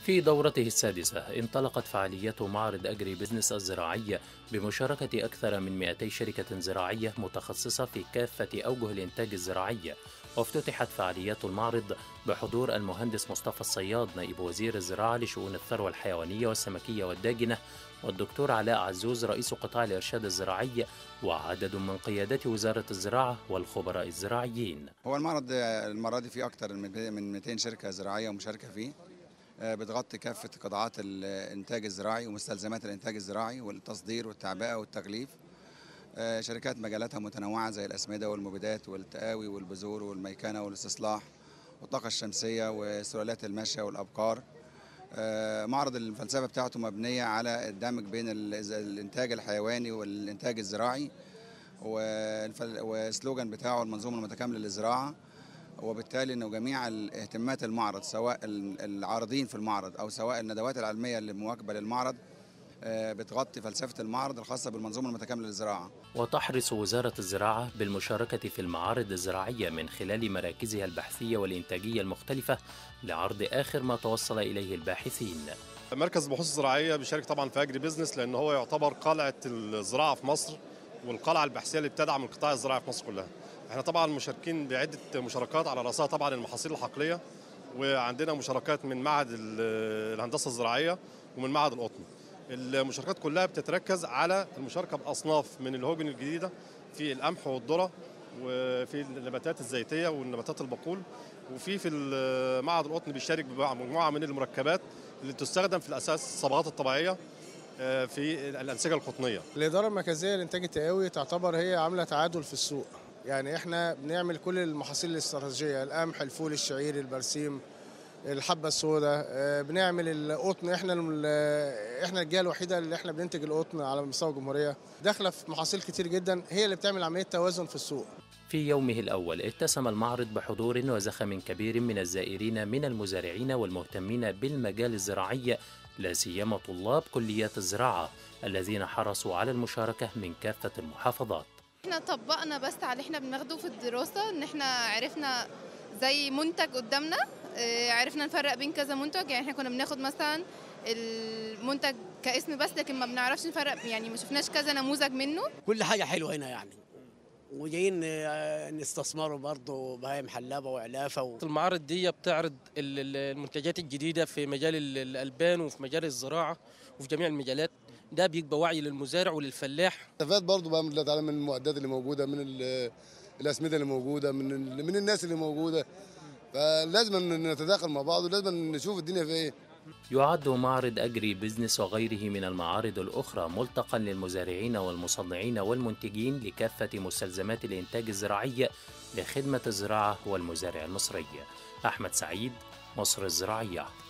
في دورته السادسة انطلقت فعاليات معرض أجري بزنس الزراعي بمشاركة أكثر من 200 شركة زراعية متخصصة في كافة أوجه الإنتاج الزراعي وافتتحت فعاليات المعرض بحضور المهندس مصطفى الصياد نائب وزير الزراعة لشؤون الثروة الحيوانية والسمكية والداجنة والدكتور علاء عزوز رئيس قطاع الإرشاد الزراعي وعدد من قيادات وزارة الزراعة والخبراء الزراعيين هو المعرض المرة دي فيه أكتر من 200 شركة زراعية مشاركة فيه بتغطي كافة قطاعات الإنتاج الزراعي ومستلزمات الإنتاج الزراعي والتصدير والتعبئة والتغليف شركات مجالاتها متنوعة زي الأسمدة والمبيدات والتقاوي والبذور والميكنة والاستصلاح والطاقة الشمسية وسلالات المشي والأبقار معرض الفلسفة بتاعته مبنية على الدمج بين الإنتاج الحيواني والإنتاج الزراعي والسلوجان بتاعه المنظومة المتكاملة للزراعة وبالتالي انه جميع اهتمامات المعرض سواء العارضين في المعرض او سواء الندوات العلميه اللي مواكبه للمعرض بتغطي فلسفه المعرض الخاصه بالمنظومه المتكامله للزراعه. وتحرص وزاره الزراعه بالمشاركه في المعارض الزراعيه من خلال مراكزها البحثيه والانتاجيه المختلفه لعرض اخر ما توصل اليه الباحثين. مركز البحوث الزراعيه بيشارك طبعا في اجري بزنس لان هو يعتبر قلعه الزراعه في مصر والقلعه البحثيه اللي بتدعم القطاع الزراعي في مصر كلها. احنا طبعا مشاركين بعده مشاركات على راسها طبعا المحاصيل الحقليه وعندنا مشاركات من معهد الهندسه الزراعيه ومن معهد القطن. المشاركات كلها بتتركز على المشاركه باصناف من الهوجن الجديده في القمح والذره وفي النباتات الزيتيه والنباتات البقول وفي في معهد القطن بيشارك بمجموعه من المركبات اللي تستخدم في الاساس الصبغات الطبيعيه في الانسجه القطنيه. الاداره المركزيه للانتاج التقاوي تعتبر هي عامله تعادل في السوق. يعني احنا بنعمل كل المحاصيل الاستراتيجيه القمح الفول الشعير البرسيم الحبه السوداء بنعمل القطن احنا احنا الجهه الوحيده اللي احنا بننتج القطن على مستوى الجمهوريه داخله في محاصيل كتير جدا هي اللي بتعمل عمليه توازن في السوق في يومه الأول اتسم المعرض بحضور وزخم كبير من الزائرين من المزارعين والمهتمين بالمجال الزراعي لا سيما طلاب كليات الزراعة الذين حرصوا على المشاركة من كافة المحافظات احنا طبقنا بس على اللي احنا بناخده في الدراسة ان احنا عرفنا زي منتج قدامنا اه عرفنا نفرق بين كذا منتج يعني احنا كنا بناخد مثلا المنتج كاسم بس لكن ما بنعرفش نفرق يعني ما شفناش كذا نموذج منه كل حاجة حلوة هنا يعني وجايين نستثمروا برضه بهايم حلابة وعلافة و... المعارض دي بتعرض المنتجات الجديدة في مجال الألبان وفي مجال الزراعة وفي جميع المجالات ده بيبقى وعي للمزارع وللفلاح استفاد برضه بقى من من المعدات اللي موجوده من الاسمده اللي موجوده من من الناس اللي موجوده فلازم نتداخل مع بعض ولازم نشوف الدنيا في ايه يعد معرض أجري بزنس وغيره من المعارض الأخرى ملتقى للمزارعين والمصنعين والمنتجين لكافة مستلزمات الإنتاج الزراعي لخدمة الزراعة والمزارع المصري أحمد سعيد مصر الزراعية